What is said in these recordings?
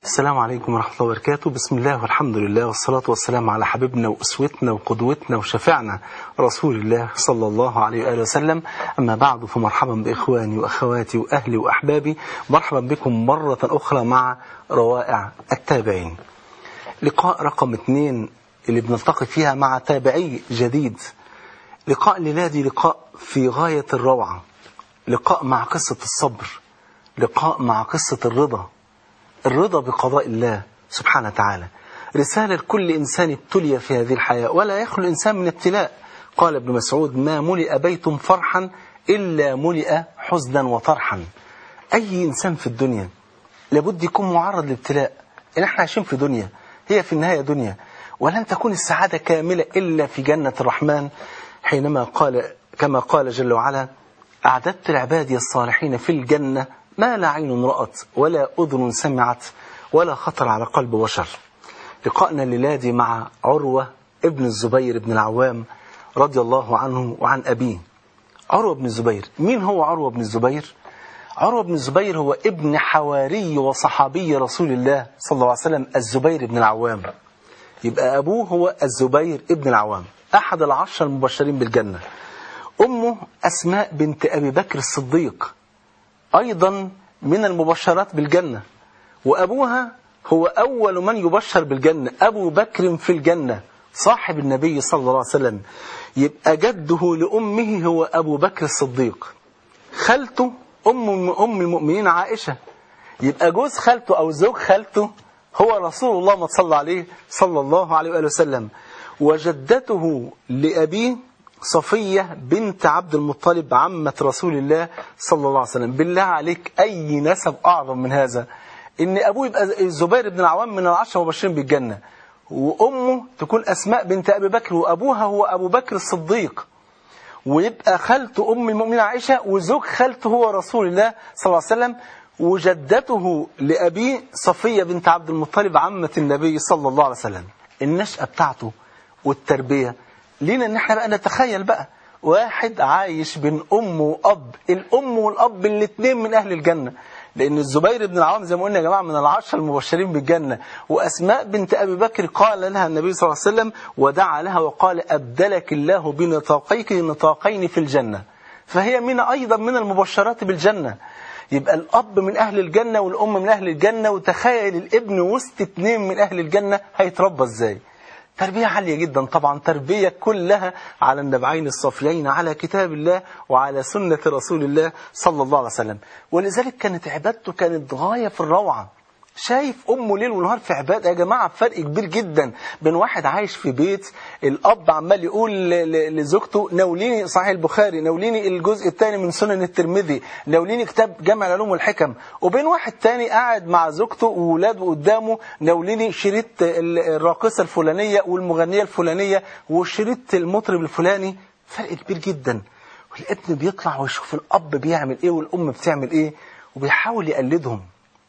السلام عليكم ورحمة الله وبركاته بسم الله والحمد لله والصلاة والسلام على حبيبنا وأسوتنا وقدوتنا وشفعنا رسول الله صلى الله عليه وآله وسلم أما بعد فمرحبا بإخواني وأخواتي وأهلي وأحبابي مرحبا بكم مرة أخرى مع روائع التابعين لقاء رقم اثنين اللي بنلتقي فيها مع تابعي جديد لقاء لنادي لقاء في غاية الروعة لقاء مع قصة الصبر لقاء مع قصة الرضا الرضا بقضاء الله سبحانه وتعالى رسالة لكل إنسان ابتلي في هذه الحياة ولا يخلو الإنسان من ابتلاء قال ابن مسعود ما ملئ بيت فرحا إلا ملئ حزنا وطرحا أي إنسان في الدنيا لابد يكون معرض لابتلاء إن احنا عايشين في دنيا هي في النهاية دنيا ولن تكون السعادة كاملة إلا في جنة الرحمن حينما قال كما قال جل وعلا أعددت لعبادي الصالحين في الجنة ما لا عين رأت ولا أذن سمعت ولا خطر على قلب بشر لقائنا الليلادي مع عروة ابن الزبير بن العوام رضي الله عنه وعن أبيه عروة بن الزبير مين هو عروة بن الزبير؟ عروة بن الزبير هو ابن حواري وصحابي رسول الله صلى الله عليه وسلم الزبير بن العوام يبقى أبوه هو الزبير ابن العوام أحد العشر المبشرين بالجنة أمه أسماء بنت أبي بكر الصديق أيضا من المبشرات بالجنة وأبوها هو أول من يبشر بالجنة أبو بكر في الجنة صاحب النبي صلى الله عليه وسلم يبقى جده لأمه هو أبو بكر الصديق خالته أم أم المؤمنين عائشة يبقى جوز خالته أو زوج خالته هو رسول الله ما صلى عليه صلى الله عليه وآله وسلم وجدته لأبيه صفية بنت عبد المطلب عمة رسول الله صلى الله عليه وسلم بالله عليك أي نسب أعظم من هذا إن أبوه يبقى الزبير بن العوام من العشرة مبشرين بالجنة وأمه تكون أسماء بنت أبي بكر وأبوها هو أبو بكر الصديق ويبقى خالته أم المؤمنين عائشة وزوج خالته هو رسول الله صلى الله عليه وسلم وجدته لأبيه صفية بنت عبد المطلب عمة النبي صلى الله عليه وسلم النشأة بتاعته والتربية لينا ان احنا بقى نتخيل بقى واحد عايش بين ام واب الام والاب الاثنين من اهل الجنه لان الزبير بن العوام زي ما قلنا يا جماعه من العشر المبشرين بالجنه واسماء بنت ابي بكر قال لها النبي صلى الله عليه وسلم ودعا لها وقال ابدلك الله بنطاقيك نطاقين في الجنه فهي من ايضا من المبشرات بالجنه يبقى الاب من اهل الجنه والام من اهل الجنه وتخيل الابن وسط اثنين من اهل الجنه هيتربى ازاي تربية عالية جدا طبعا تربية كلها على النبعين الصافيين على كتاب الله وعلى سنة رسول الله صلى الله عليه وسلم ولذلك كانت عبادته كانت غاية في الروعة شايف أمه ليل ونهار في عبادة يا جماعة فرق كبير جدا بين واحد عايش في بيت الأب عمال يقول لزوجته ناوليني صحيح البخاري ناوليني الجزء الثاني من سنن الترمذي ناوليني كتاب جامع العلوم والحكم وبين واحد تاني قاعد مع زوجته وولاده قدامه ناوليني شريط الراقصة الفلانية والمغنية الفلانية وشريط المطرب الفلاني فرق كبير جدا والابن بيطلع ويشوف الأب بيعمل إيه والأم بتعمل إيه وبيحاول يقلدهم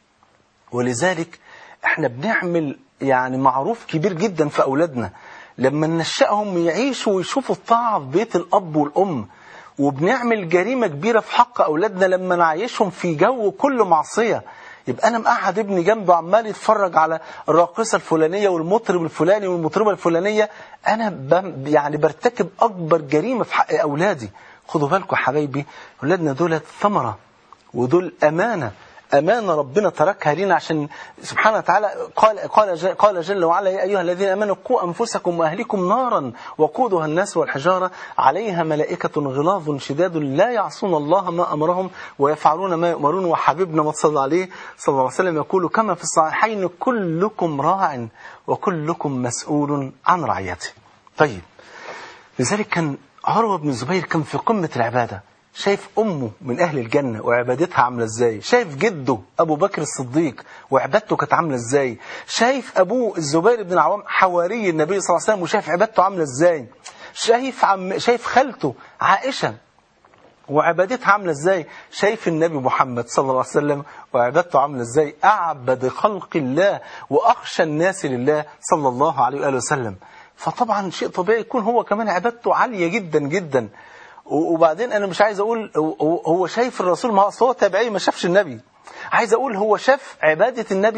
ولذلك احنا بنعمل يعني معروف كبير جدا في أولادنا لما ننشأهم يعيشوا ويشوفوا الطاعة في بيت الأب والأم وبنعمل جريمة كبيرة في حق أولادنا لما نعيشهم في جو كله معصية يبقى أنا مقعد ابني جنبه عمال يتفرج على الراقصة الفلانية والمطرب الفلاني والمطربة الفلانية أنا يعني برتكب أكبر جريمة في حق أولادي خدوا بالكم يا حبايبي أولادنا دول ثمرة ودول أمانة أمانة ربنا تركها لنا عشان سبحانه وتعالى قال قال قال جل وعلا يا أيها الذين آمنوا قوا أنفسكم وأهلكم نارا وقودها الناس والحجارة عليها ملائكة غلاظ شداد لا يعصون الله ما أمرهم ويفعلون ما يؤمرون وحبيبنا ما صلى عليه صلى الله عليه وسلم يقول كما في الصحيحين كلكم راع وكلكم مسؤول عن رعيته طيب لذلك كان عروة بن الزبير كان في قمة العبادة شايف أمه من أهل الجنة وعبادتها عاملة إزاي شايف جده أبو بكر الصديق وعبادته كانت عاملة إزاي شايف أبوه الزبير بن العوام حواري النبي صلى الله عليه وسلم وشايف عبادته عاملة إزاي شايف عم شايف خالته عائشة وعبادتها عاملة ازاي شايف النبي محمد صلى الله عليه وسلم وعبادته عاملة ازاي أعبد خلق الله وأخشى الناس لله صلى الله عليه وآله وسلم فطبعا شيء طبيعي يكون هو كمان عبادته عالية جدا جدا وبعدين أنا مش عايز أقول هو شايف الرسول ما هو تابعي ما شافش النبي عايز أقول هو شاف عبادة النبي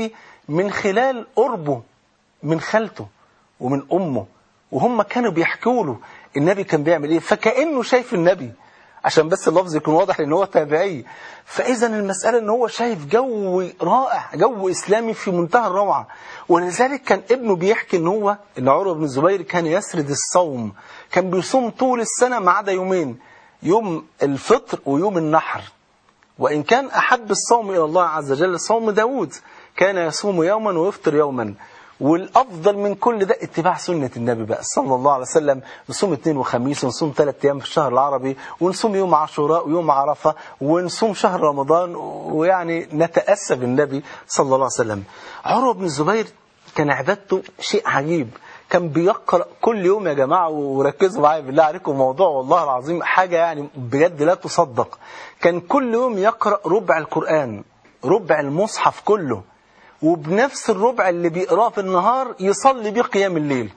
من خلال قربه من خالته ومن أمه وهم كانوا بيحكوا له النبي كان بيعمل ايه فكأنه شايف النبي عشان بس اللفظ يكون واضح لان هو تابعي فاذا المسألة ان هو شايف جو رائع جو اسلامي في منتهى الروعة ولذلك كان ابنه بيحكي ان هو ان عروة بن الزبير كان يسرد الصوم كان بيصوم طول السنة ما عدا يومين يوم الفطر ويوم النحر وإن كان أحب الصوم إلى الله عز وجل صوم داود كان يصوم يوما ويفطر يوما والأفضل من كل ده اتباع سنة النبي بقى صلى الله عليه وسلم نصوم اثنين وخميس ونصوم ثلاث أيام في الشهر العربي ونصوم يوم عاشوراء ويوم عرفة ونصوم شهر رمضان ويعني نتأسى بالنبي صلى الله عليه وسلم عروة بن الزبير كان عبادته شيء عجيب كان بيقرأ كل يوم يا جماعة وركزوا معايا بالله عليكم موضوع والله العظيم حاجة يعني بجد لا تصدق كان كل يوم يقرأ ربع القرآن ربع المصحف كله وبنفس الربع اللي بيقراه في النهار يصلي بيه قيام الليل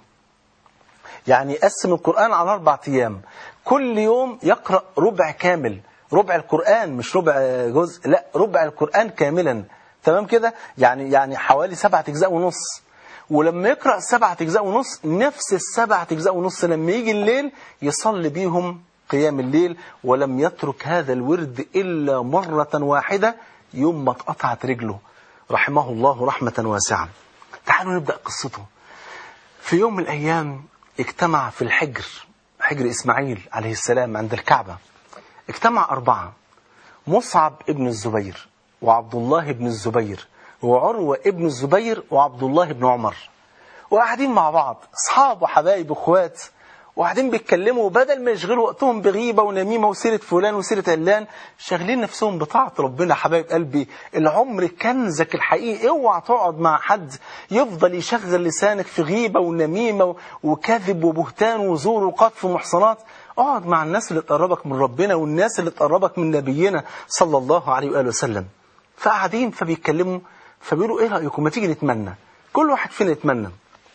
يعني يقسم القرآن على أربع أيام كل يوم يقرأ ربع كامل ربع القرآن مش ربع جزء لا ربع القرآن كاملا تمام كده يعني يعني حوالي سبعة أجزاء ونص ولما يقرأ سبعة أجزاء ونص نفس السبعة أجزاء ونص لما يجي الليل يصلي بيهم قيام الليل ولم يترك هذا الورد إلا مرة واحدة يوم ما اتقطعت رجله رحمه الله رحمة واسعة تعالوا نبدأ قصته في يوم من الأيام اجتمع في الحجر حجر إسماعيل عليه السلام عند الكعبة اجتمع أربعة مصعب ابن الزبير وعبد الله بن الزبير وعروة ابن الزبير وعبد الله بن عمر وقاعدين مع بعض اصحاب وحبايب واخوات وقاعدين بيتكلموا بدل ما يشغلوا وقتهم بغيبة ونميمة وسيرة فلان وسيرة علان شاغلين نفسهم بطاعة ربنا حبايب قلبي العمر كنزك الحقيقي اوعى تقعد مع حد يفضل يشغل لسانك في غيبة ونميمة وكذب وبهتان وزور وقذف ومحصنات اقعد مع الناس اللي تقربك من ربنا والناس اللي تقربك من نبينا صلى الله عليه وآله وسلم فقاعدين فبيتكلموا فبيقولوا ايه رأيكم ما تيجي نتمنى كل واحد فينا يتمنى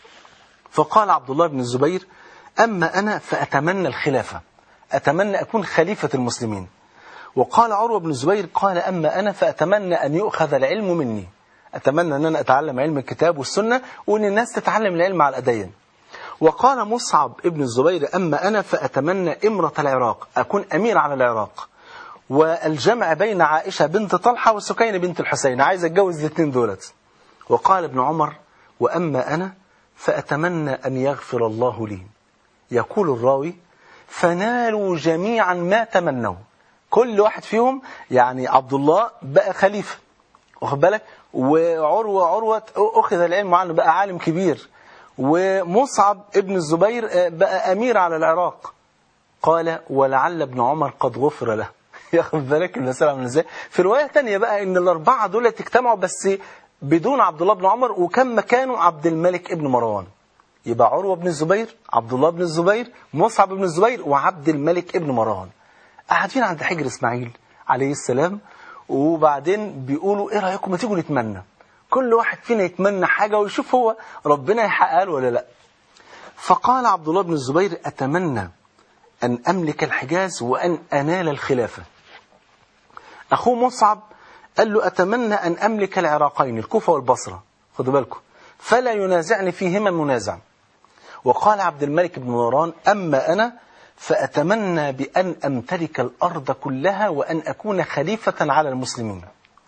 فقال عبد الله بن الزبير أما أنا فأتمنى الخلافة أتمنى أكون خليفة المسلمين وقال عروة بن الزبير قال أما أنا فأتمنى أن يؤخذ العلم مني أتمنى أن أنا أتعلم علم الكتاب والسنة وأن الناس تتعلم العلم على الأدين وقال مصعب ابن الزبير أما أنا فأتمنى إمرة العراق أكون أمير على العراق والجمع بين عائشة بنت طلحة وسكينة بنت الحسين عايز أتجوز الاثنين دولت وقال ابن عمر وأما أنا فأتمنى أن يغفر الله لي يقول الراوي فنالوا جميعا ما تمنوا كل واحد فيهم يعني عبد الله بقى خليفة واخد بالك وعروة عروة أخذ العلم عنه بقى عالم كبير ومصعب ابن الزبير بقى أمير على العراق قال ولعل ابن عمر قد غفر له ياخد بالك المسألة من ازاي في رواية تانية بقى ان الأربعة دول اجتمعوا بس بدون عبد الله بن عمر وكان مكانه عبد الملك ابن مروان يبقى عروة بن الزبير عبد الله بن الزبير مصعب بن الزبير وعبد الملك ابن مروان قاعدين عند حجر اسماعيل عليه السلام وبعدين بيقولوا ايه رايكم ما تيجوا نتمنى كل واحد فينا يتمنى حاجة ويشوف هو ربنا يحققها له ولا لا فقال عبد الله بن الزبير أتمنى أن أملك الحجاز وأن أنال الخلافة أخوه مصعب قال له أتمنى أن أملك العراقين الكوفة والبصرة خدوا بالكم فلا ينازعني فيهما منازع وقال عبد الملك بن مروان أما أنا فأتمنى بأن أمتلك الأرض كلها وأن أكون خليفة على المسلمين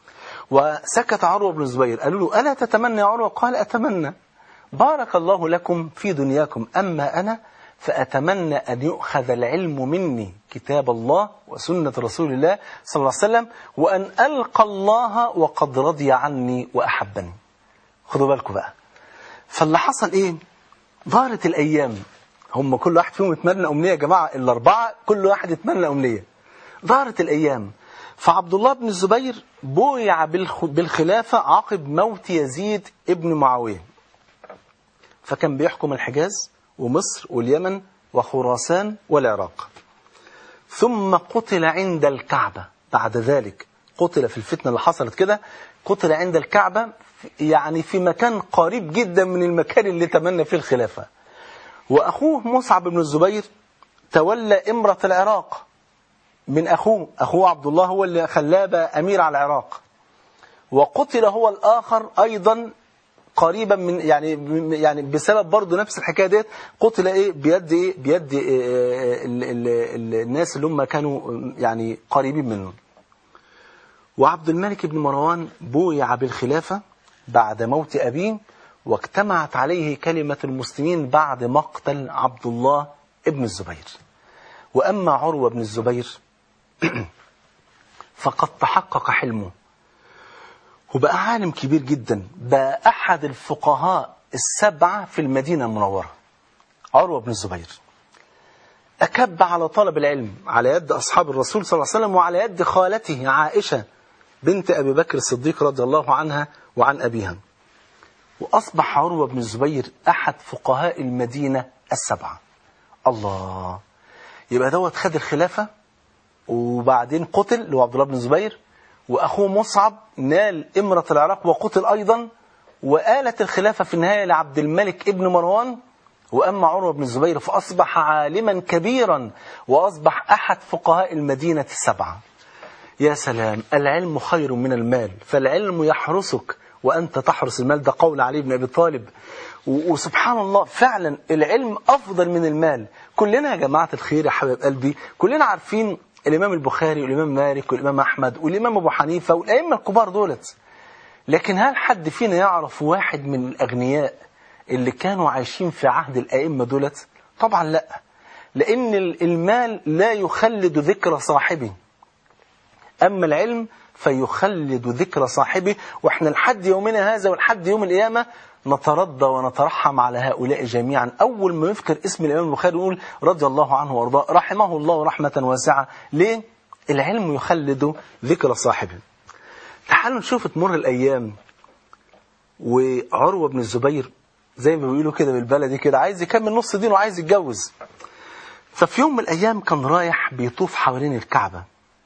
وسكت عروة بن الزبير قالوا له ألا تتمنى يا عروة قال أتمنى بارك الله لكم في دنياكم أما أنا فأتمنى أن يؤخذ العلم مني كتاب الله وسنة رسول الله صلى الله عليه وسلم وأن ألقى الله وقد رضي عني وأحبني خدوا بالكم بقى فاللي حصل إيه دارت الأيام هم كل واحد فيهم يتمنى أمنية يا جماعة الأربعة كل واحد يتمنى أمنية دارت الأيام فعبد الله بن الزبير بويع بالخلافة عقب موت يزيد ابن معاوية فكان بيحكم الحجاز ومصر واليمن وخراسان والعراق ثم قتل عند الكعبة بعد ذلك قتل في الفتنة اللي حصلت كده قتل عند الكعبة يعني في مكان قريب جدا من المكان اللي تمنى فيه الخلافة وأخوه مصعب بن الزبير تولى إمرة العراق من أخوه أخوه عبد الله هو اللي خلاه أمير على العراق وقتل هو الآخر أيضا قريبا من يعني يعني بسبب برضه نفس الحكايه ديت قتل ايه بيد ايه بيد إيه ال ال ال الناس اللي هم كانوا يعني قريبين منه وعبد الملك بن مروان بويع بالخلافه بعد موت ابيه واجتمعت عليه كلمه المسلمين بعد مقتل عبد الله ابن الزبير واما عروه بن الزبير فقد تحقق حلمه وبقى عالم كبير جدا بقى أحد الفقهاء السبعة في المدينة المنورة عروة بن الزبير أكب على طلب العلم على يد أصحاب الرسول صلى الله عليه وسلم وعلى يد خالته عائشة بنت أبي بكر الصديق رضي الله عنها وعن أبيها وأصبح عروة بن الزبير أحد فقهاء المدينة السبعة الله يبقى دوت خد الخلافة وبعدين قتل اللي هو عبد الله بن الزبير وأخوه مصعب نال إمرة العراق وقتل أيضا وآلت الخلافة في النهاية لعبد الملك ابن مروان وأما عروة بن الزبير فأصبح عالما كبيرا وأصبح أحد فقهاء المدينة السبعة يا سلام العلم خير من المال فالعلم يحرسك وأنت تحرس المال ده قول علي بن أبي طالب وسبحان الله فعلا العلم أفضل من المال كلنا يا جماعة الخير يا حبيب قلبي كلنا عارفين الإمام البخاري والإمام مالك والإمام أحمد والإمام أبو حنيفة والأئمة الكبار دولت لكن هل حد فينا يعرف واحد من الأغنياء اللي كانوا عايشين في عهد الأئمة دولت طبعا لا لأن المال لا يخلد ذكر صاحبه أما العلم فيخلد ذكر صاحبه وإحنا لحد يومنا هذا ولحد يوم القيامة نترضى ونترحم على هؤلاء جميعا أول ما يذكر اسم الإمام البخاري نقول رضي الله عنه وارضاه رحمه الله رحمة واسعة ليه؟ العلم يخلد ذكر صاحبه تعالوا نشوف تمر الأيام وعروة بن الزبير زي ما بيقولوا كده بالبلدي كده عايز يكمل نص دين وعايز يتجوز ففي يوم من الأيام كان رايح بيطوف حوالين الكعبة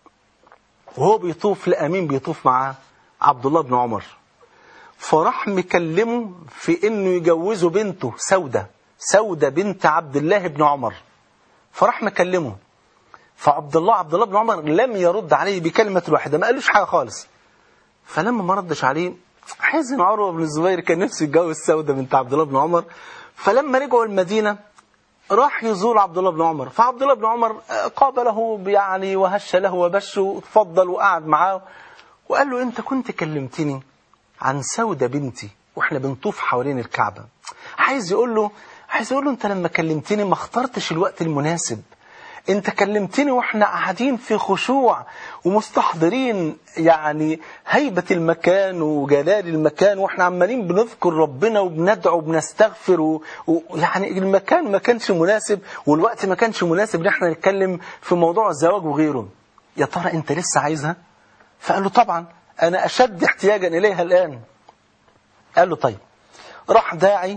وهو بيطوف لأمين بيطوف مع عبد الله بن عمر فراح مكلمه في انه يجوزه بنته سودة سودة بنت عبد الله بن عمر فراح مكلمه فعبد الله عبد الله بن عمر لم يرد عليه بكلمة واحدة ما قالوش حاجة خالص فلما ما ردش عليه حزن عروة بن الزبير كان نفسه يتجوز سودة بنت عبد الله بن عمر فلما رجعوا المدينة راح يزور عبد الله بن عمر فعبد الله بن عمر قابله يعني وهش له وبشه وتفضل وقعد معاه وقال له انت كنت كلمتني عن سودة بنتي واحنا بنطوف حوالين الكعبة عايز يقول له عايز يقول له انت لما كلمتني ما اخترتش الوقت المناسب انت كلمتني واحنا قاعدين في خشوع ومستحضرين يعني هيبة المكان وجلال المكان واحنا عمالين بنذكر ربنا وبندعو وبنستغفر ويعني المكان ما كانش مناسب والوقت ما كانش مناسب ان احنا نتكلم في موضوع الزواج وغيره يا ترى انت لسه عايزها فقال له طبعا أنا أشد احتياجا إليها الآن قال له طيب راح داعي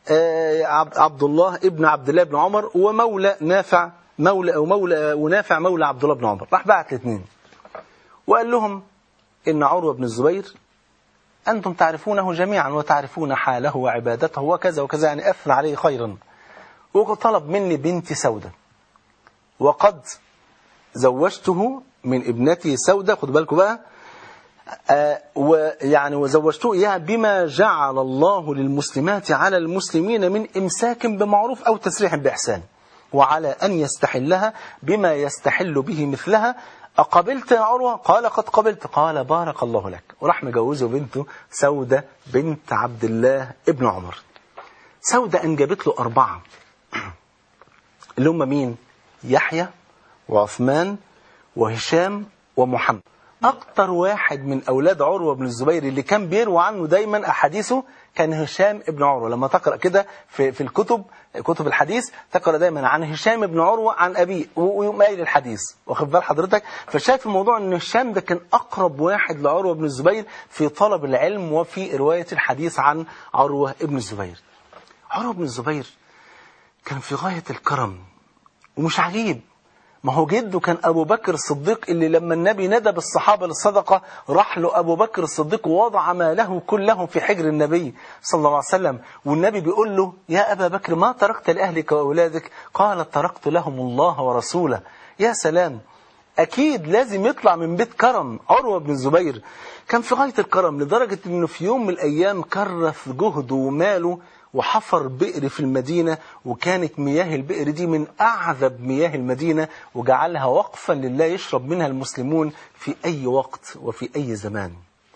عبد الله ابن عبد الله بن عمر ومولى نافع مولى أو مولى ونافع مولى عبد الله بن عمر راح بعت الاثنين وقال لهم إن عروة بن الزبير أنتم تعرفونه جميعا وتعرفون حاله وعبادته وكذا وكذا يعني أثنى عليه خيرا وطلب مني بنتي سودة وقد زوجته من ابنتي سودة خدوا بالكم بقى آه ويعني وزوجته إياها بما جعل الله للمسلمات على المسلمين من إمساك بمعروف أو تسريح بإحسان وعلى أن يستحلها بما يستحل به مثلها أقبلت يا عروة قال قد قبلت قال بارك الله لك وراح مجوزه بنته سودة بنت عبد الله ابن عمر سودة أنجبت له أربعة اللي هم مين يحيى وعثمان وهشام ومحمد أكتر واحد من أولاد عروة بن الزبير اللي كان بيروى عنه دايما أحاديثه كان هشام ابن عروة لما تقرأ كده في, في الكتب كتب الحديث تقرأ دايما عن هشام ابن عروة عن أبيه ويقوم قايل الحديث واخد بال حضرتك فشايف الموضوع أن هشام ده كان أقرب واحد لعروة بن الزبير في طلب العلم وفي رواية الحديث عن عروة ابن الزبير عروة بن الزبير كان في غاية الكرم ومش عجيب ما هو جده كان أبو بكر الصديق اللي لما النبي ندب الصحابة للصدقة راح له أبو بكر الصديق ووضع ماله كله في حجر النبي صلى الله عليه وسلم والنبي بيقول له يا أبا بكر ما تركت لأهلك وأولادك قال تركت لهم الله ورسوله يا سلام أكيد لازم يطلع من بيت كرم عروة بن الزبير كان في غاية الكرم لدرجة أنه في يوم من الأيام كرف جهده وماله وحفر بئر في المدينة وكانت مياه البئر دي من أعذب مياه المدينة وجعلها وقفا لله يشرب منها المسلمون في أي وقت وفي أي زمان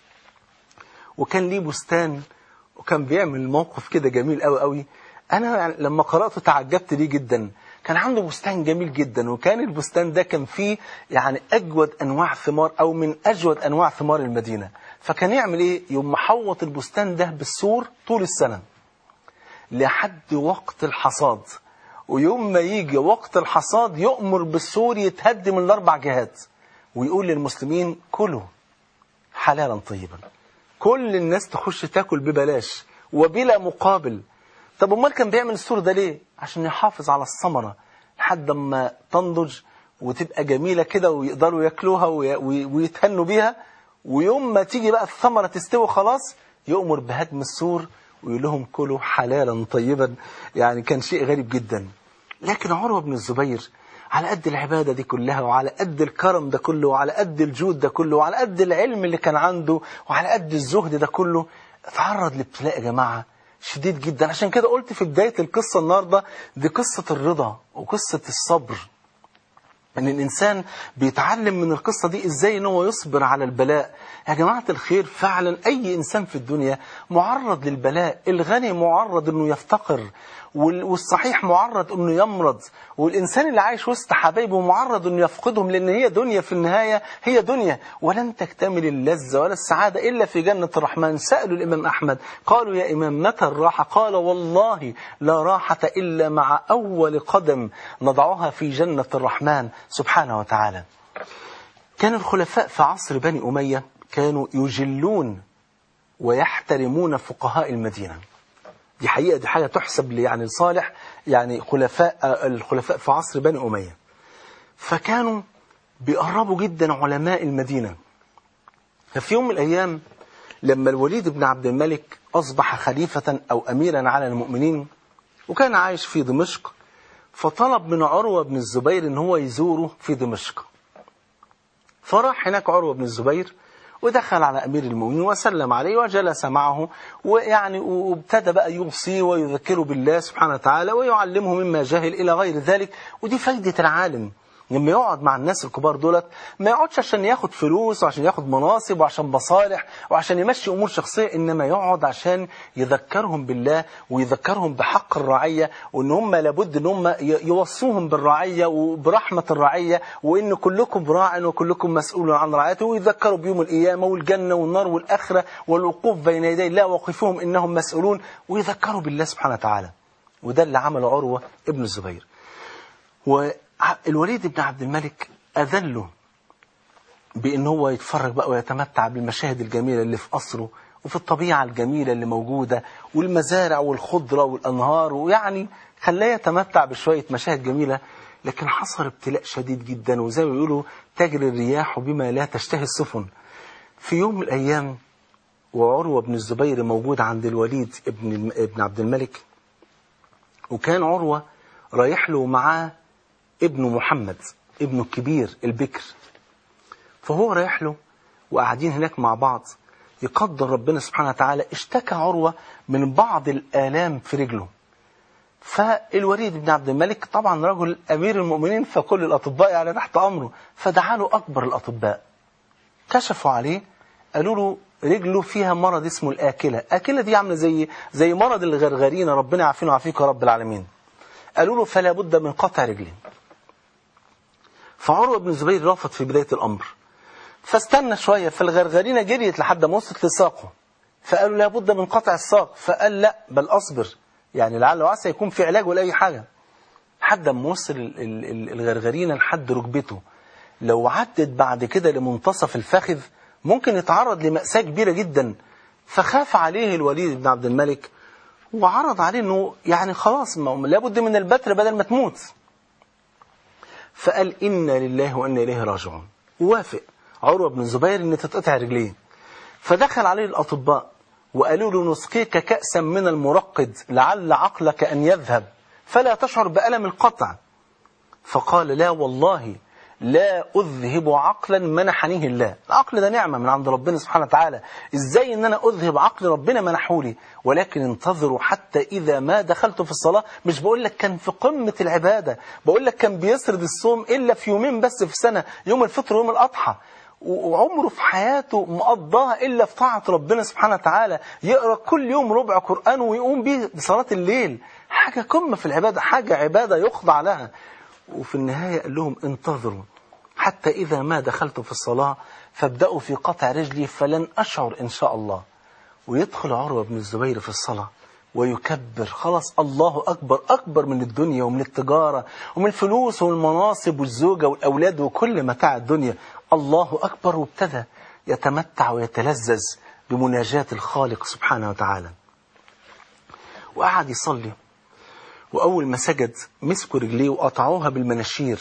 وكان ليه بستان وكان بيعمل موقف كده جميل قوي قوي أنا يعني لما قرأته تعجبت ليه جدا كان عنده بستان جميل جدا وكان البستان ده كان فيه يعني أجود أنواع ثمار أو من أجود أنواع ثمار المدينة فكان يعمل إيه يوم محوط البستان ده بالسور طول السنة لحد وقت الحصاد ويوم ما يجي وقت الحصاد يؤمر بالسور يتهد من الأربع جهات ويقول للمسلمين كلوا حلالا طيبا كل الناس تخش تاكل ببلاش وبلا مقابل طب امال كان بيعمل السور ده ليه عشان يحافظ على الثمره لحد ما تنضج وتبقى جميله كده ويقدروا ياكلوها ويتهنوا بيها ويوم ما تيجي بقى الثمره تستوي خلاص يؤمر بهدم السور ويقول لهم كلوا حلالا طيبا يعني كان شيء غريب جدا لكن عروه بن الزبير على قد العبادة دي كلها وعلى قد الكرم ده كله وعلى قد الجود ده كله وعلى قد العلم اللي كان عنده وعلى قد الزهد ده كله اتعرض لابتلاء يا جماعة شديد جدا عشان كده قلت في بداية القصة النهاردة دي قصة الرضا وقصة الصبر ان الانسان بيتعلم من القصة دي ازاي ان هو يصبر على البلاء يا جماعة الخير فعلا اي انسان في الدنيا معرض للبلاء الغني معرض انه يفتقر والصحيح معرض انه يمرض والانسان اللي عايش وسط حبايبه معرض انه يفقدهم لان هي دنيا في النهاية هي دنيا ولن تكتمل اللذة ولا السعادة الا في جنة الرحمن سألوا الامام احمد قالوا يا امام متى الراحة قال والله لا راحة الا مع اول قدم نضعها في جنة الرحمن سبحانه وتعالى كان الخلفاء في عصر بني أمية كانوا يجلون ويحترمون فقهاء المدينة دي حقيقة دي حاجة تحسب لي يعني صالح يعني خلفاء الخلفاء في عصر بني أمية فكانوا بيقربوا جدا علماء المدينة ففي يوم من الأيام لما الوليد بن عبد الملك أصبح خليفة أو أميرا على المؤمنين وكان عايش في دمشق فطلب من عروة بن الزبير ان هو يزوره في دمشق فراح هناك عروة بن الزبير ودخل على أمير المؤمنين وسلم عليه وجلس معه ويعني وابتدى بقى يوصيه ويذكره بالله سبحانه وتعالى ويعلمه مما جهل إلى غير ذلك ودي فايدة العالم لما يقعد مع الناس الكبار دولت ما يقعدش عشان ياخد فلوس وعشان ياخد مناصب وعشان مصالح وعشان يمشي امور شخصيه انما يقعد عشان يذكرهم بالله ويذكرهم بحق الرعيه وان هم لابد ان هم يوصوهم بالرعيه وبرحمه الرعيه وان كلكم راع وكلكم مسؤول عن رعايته ويذكروا بيوم القيامه والجنه والنار والاخره والوقوف بين يدي الله وقفوهم انهم مسؤولون ويذكروا بالله سبحانه وتعالى وده اللي عمله عروه ابن الزبير و الوليد بن عبد الملك أذله بأن هو يتفرج بقى ويتمتع بالمشاهد الجميلة اللي في قصره وفي الطبيعة الجميلة اللي موجودة والمزارع والخضرة والأنهار ويعني خلاه يتمتع بشوية مشاهد جميلة لكن حصل ابتلاء شديد جدا وزي ما بيقولوا تجري الرياح بما لا تشتهي السفن في يوم من الأيام وعروة بن الزبير موجود عند الوليد ابن ابن عبد الملك وكان عروة رايح له معاه ابنه محمد ابنه الكبير البكر فهو رايح له وقاعدين هناك مع بعض يقدر ربنا سبحانه وتعالى اشتكى عروة من بعض الآلام في رجله فالوليد بن عبد الملك طبعا رجل أمير المؤمنين فكل الأطباء يعني تحت أمره فدعا له أكبر الأطباء كشفوا عليه قالوا له رجله فيها مرض اسمه الآكلة الآكلة دي عاملة زي زي مرض الغرغرين ربنا يعافينا ويعافيك يا رب العالمين قالوا له فلا بد من قطع رجلين فعروة بن الزبير رفض في بداية الأمر فاستنى شوية فالغرغرينة جريت لحد ما وصلت لساقه فقالوا لابد من قطع الساق فقال لا بل أصبر يعني لعل وعسى يكون في علاج ولا أي حاجة حد ما وصل الغرغرينة لحد ركبته لو عدت بعد كده لمنتصف الفخذ ممكن يتعرض لمأساة كبيرة جدا فخاف عليه الوليد بن عبد الملك وعرض عليه انه يعني خلاص لابد من البتر بدل ما تموت فقال إنا لله وإنا إليه راجعون ووافق عروة بن الزبير إن تتقطع رجليه فدخل عليه الأطباء وقالوا له نسقيك كأسا من المرقد لعل عقلك أن يذهب فلا تشعر بألم القطع فقال لا والله لا أذهب عقلا منحنيه الله العقل ده نعمة من عند ربنا سبحانه وتعالى إزاي إن أنا أذهب عقل ربنا منحولي ولكن انتظروا حتى إذا ما دخلت في الصلاة مش بقول لك كان في قمة العبادة بقول لك كان بيسرد الصوم إلا في يومين بس في السنة يوم الفطر ويوم الأضحى وعمره في حياته مقضاها إلا في طاعة ربنا سبحانه وتعالى يقرأ كل يوم ربع قرآن ويقوم به بصلاة الليل حاجة قمة في العبادة حاجة عبادة يخضع لها وفي النهاية قال لهم انتظروا حتى إذا ما دخلت في الصلاة فابدأوا في قطع رجلي فلن أشعر إن شاء الله ويدخل عروة بن الزبير في الصلاة ويكبر خلاص الله أكبر أكبر من الدنيا ومن التجارة ومن الفلوس والمناصب والزوجة والأولاد وكل متاع الدنيا الله أكبر وابتدى يتمتع ويتلذذ بمناجاة الخالق سبحانه وتعالى وقعد يصلي وأول ما سجد مسكوا رجليه وقطعوها بالمناشير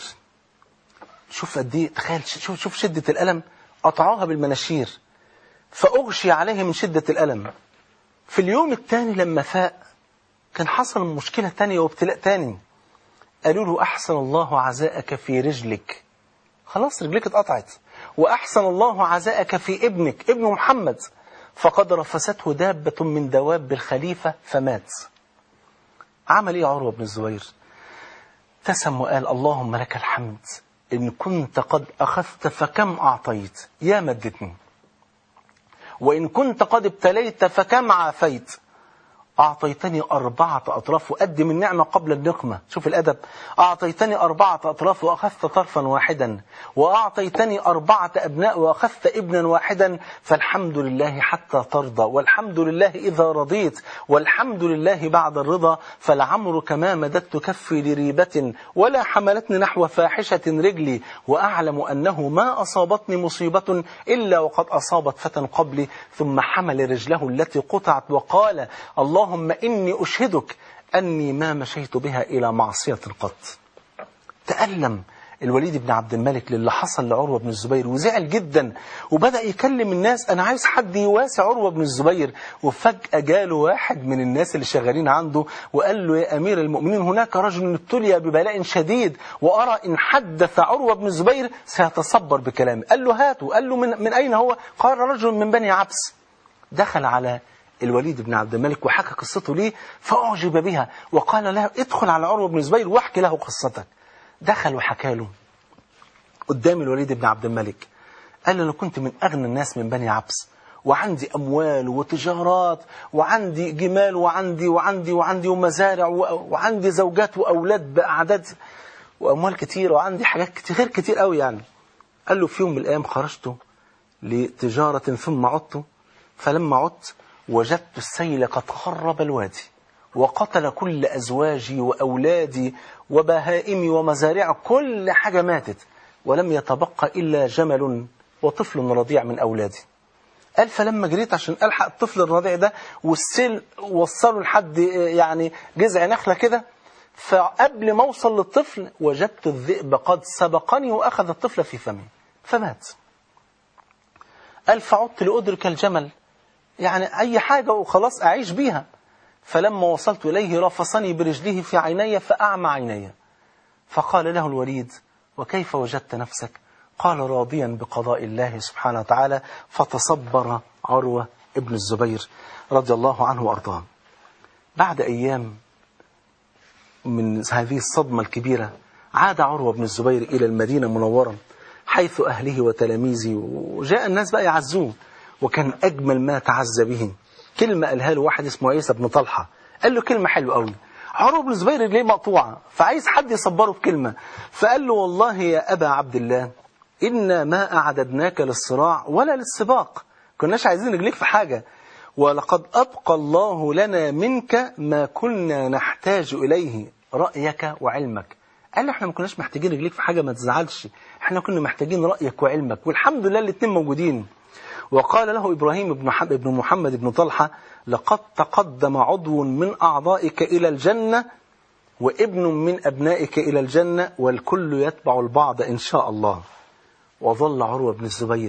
شوف قد ايه تخيل شوف شوف شدة الألم قطعوها بالمناشير فأغشي عليه من شدة الألم في اليوم الثاني لما فاق كان حصل مشكلة تانية وابتلاء تاني قالوا له أحسن الله عزاءك في رجلك خلاص رجلك اتقطعت وأحسن الله عزاءك في ابنك ابن محمد فقد رفسته دابة من دواب الخليفة فمات عمل ايه عروة بن الزبير ابتسم وقال اللهم لك الحمد إن كنت قد أخذت فكم أعطيت يا مدتني وإن كنت قد ابتليت فكم عافيت أعطيتني أربعة أطراف وأدم النعمة قبل النقمة شوف الأدب أعطيتني أربعة أطراف وأخذت طرفا واحدا وأعطيتني أربعة أبناء وأخذت ابنا واحدا فالحمد لله حتى ترضى والحمد لله إذا رضيت والحمد لله بعد الرضا فالعمر كما مددت كفي لريبة ولا حملتني نحو فاحشة رجلي وأعلم أنه ما أصابتني مصيبة إلا وقد أصابت فتى قبلي ثم حمل رجله التي قطعت وقال الله اللهم إني أشهدك أني ما مشيت بها إلى معصية قط تألم الوليد بن عبد الملك للي حصل لعروة بن الزبير وزعل جدا وبدأ يكلم الناس أنا عايز حد يواسع عروة بن الزبير وفجأة جاله واحد من الناس اللي شغالين عنده وقال له يا أمير المؤمنين هناك رجل ابتلي ببلاء شديد وأرى إن حدث عروة بن الزبير سيتصبر بكلامه قال له هاته قال له من, من أين هو قال رجل من بني عبس دخل على الوليد بن عبد الملك وحكى قصته ليه فأعجب بها وقال له ادخل على عروة بن الزبير واحكي له قصتك دخل وحكى له قدام الوليد بن عبد الملك قال له أنا كنت من أغنى الناس من بني عبس وعندي أموال وتجارات وعندي جمال وعندي وعندي وعندي ومزارع وعندي زوجات وأولاد بأعداد وأموال كتير وعندي حاجات كتير غير كتير قوي يعني قال له في يوم من الأيام خرجت لتجارة ثم عدت فلما عدت وجدت السيل قد خرب الوادي وقتل كل أزواجي وأولادي وبهائمي ومزارع كل حاجة ماتت ولم يتبقى إلا جمل وطفل رضيع من أولادي قال فلما جريت عشان ألحق الطفل الرضيع ده والسيل وصله لحد يعني جذع نخلة كده فقبل ما أوصل للطفل وجدت الذئب قد سبقني وأخذ الطفل في فمي فمات قال فعدت لأدرك الجمل يعني أي حاجة وخلاص أعيش بيها فلما وصلت إليه رفصني برجله في عيني فأعمى عيني فقال له الوليد وكيف وجدت نفسك قال راضيا بقضاء الله سبحانه وتعالى فتصبر عروة ابن الزبير رضي الله عنه وأرضاه بعد أيام من هذه الصدمة الكبيرة عاد عروة بن الزبير إلى المدينة منورا حيث أهله وتلاميذه وجاء الناس بقى يعزوه وكان أجمل ما تعزى به كلمة قالها له واحد اسمه عيسى بن طلحة قال له كلمة حلوة قوي عروة بن الزبير رجليه مقطوعة فعايز حد يصبره بكلمة فقال له والله يا أبا عبد الله إنا ما أعددناك للصراع ولا للسباق كناش عايزين رجليك في حاجة ولقد أبقى الله لنا منك ما كنا نحتاج إليه رأيك وعلمك قال له احنا ما كناش محتاجين رجليك في حاجة ما تزعلش احنا كنا محتاجين رأيك وعلمك والحمد لله الاثنين موجودين وقال له إبراهيم بن محمد بن, محمد بن طلحة لقد تقدم عضو من أعضائك إلى الجنة وابن من أبنائك إلى الجنة والكل يتبع البعض إن شاء الله وظل عروة بن الزبير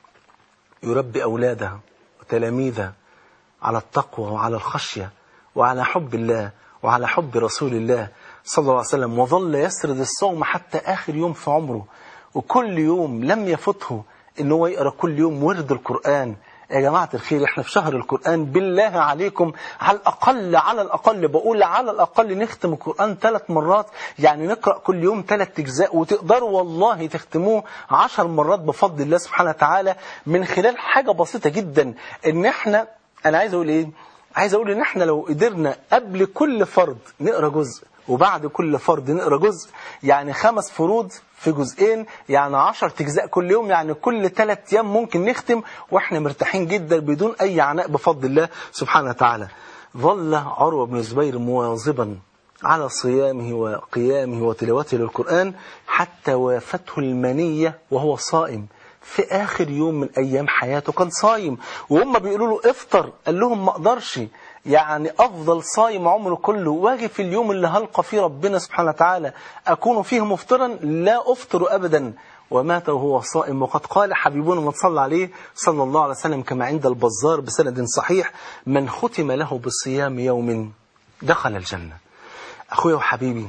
يربي أولاده وتلاميذه على التقوى وعلى الخشية وعلى حب الله وعلى حب رسول الله صلى الله عليه وسلم وظل يسرد الصوم حتى آخر يوم في عمره وكل يوم لم يفته ان هو يقرأ كل يوم ورد القرآن يا جماعة الخير احنا في شهر القرآن بالله عليكم على الأقل على الأقل بقول على الأقل نختم القرآن ثلاث مرات يعني نقرأ كل يوم ثلاث أجزاء وتقدروا والله تختموه عشر مرات بفضل الله سبحانه وتعالى من خلال حاجة بسيطة جدا ان احنا انا عايز اقول ايه عايز اقول ان احنا لو قدرنا قبل كل فرض نقرأ جزء وبعد كل فرض نقرأ جزء يعني خمس فروض في جزئين يعني عشر أجزاء كل يوم يعني كل ثلاث أيام ممكن نختم وإحنا مرتاحين جدا بدون أي عناء بفضل الله سبحانه وتعالى ظل عروة بن الزبير مواظبا على صيامه وقيامه وتلاوته للقرآن حتى وافته المنية وهو صائم في آخر يوم من أيام حياته كان صايم وهم بيقولوا له افطر قال لهم ما أقدرش يعني أفضل صايم عمره كله واجي في اليوم اللي هلقى فيه ربنا سبحانه وتعالى أكون فيه مفطرا لا أفطر أبدا ومات وهو صائم وقد قال حبيبنا من صلى عليه صلى الله عليه وسلم كما عند البزار بسند صحيح من ختم له بصيام يوم دخل الجنة أخويا وحبيبي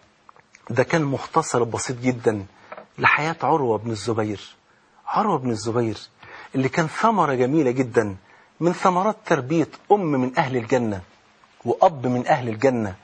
ده كان مختصر بسيط جدا لحياة عروة بن الزبير عروة بن الزبير اللي كان ثمرة جميلة جدا من ثمرات تربية أم من أهل الجنة وأب من أهل الجنة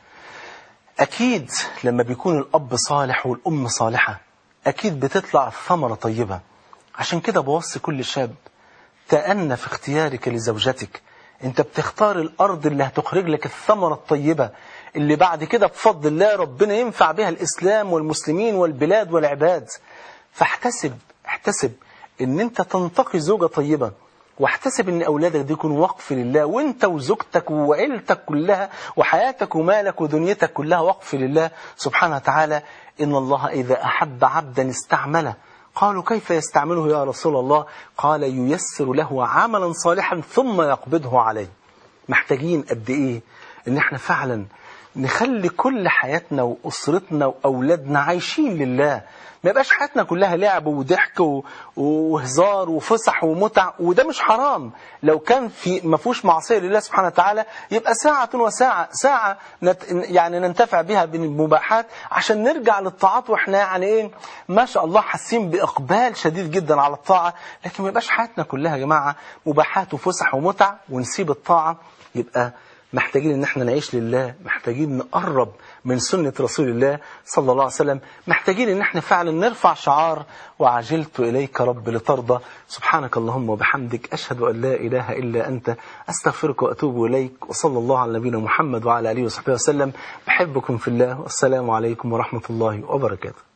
أكيد لما بيكون الأب صالح والأم صالحة أكيد بتطلع الثمرة طيبة عشان كده بوصي كل شاب تأنى في اختيارك لزوجتك انت بتختار الأرض اللي هتخرج لك الثمرة الطيبة اللي بعد كده بفضل الله ربنا ينفع بها الإسلام والمسلمين والبلاد والعباد فاحتسب احتسب ان انت تنتقي زوجة طيبة واحتسب ان اولادك دي يكونوا وقف لله وانت وزوجتك وعيلتك كلها وحياتك ومالك ودنيتك كلها وقف لله سبحانه وتعالى ان الله اذا احب عبدا استعمله قالوا كيف يستعمله يا رسول الله قال ييسر له عملا صالحا ثم يقبضه عليه محتاجين قد ايه ان احنا فعلا نخلي كل حياتنا واسرتنا واولادنا عايشين لله ما يبقاش حياتنا كلها لعب وضحك و- وهزار وفسح ومتع وده مش حرام لو كان في ما فيهوش معصيه لله سبحانه وتعالى يبقى ساعه وساعه ساعه نت يعني ننتفع بها بالمباحات عشان نرجع للطاعات واحنا يعني ايه ما شاء الله حاسين باقبال شديد جدا على الطاعه لكن ما يبقاش حياتنا كلها يا جماعه مباحات وفسح ومتع ونسيب الطاعه يبقى محتاجين ان احنا نعيش لله محتاجين نقرب من سنة رسول الله صلى الله عليه وسلم محتاجين ان احنا فعلا نرفع شعار وعجلت اليك رب لترضى سبحانك اللهم وبحمدك اشهد ان لا اله الا انت استغفرك واتوب اليك وصلى الله على نبينا محمد وعلى اله وصحبه وسلم بحبكم في الله والسلام عليكم ورحمة الله وبركاته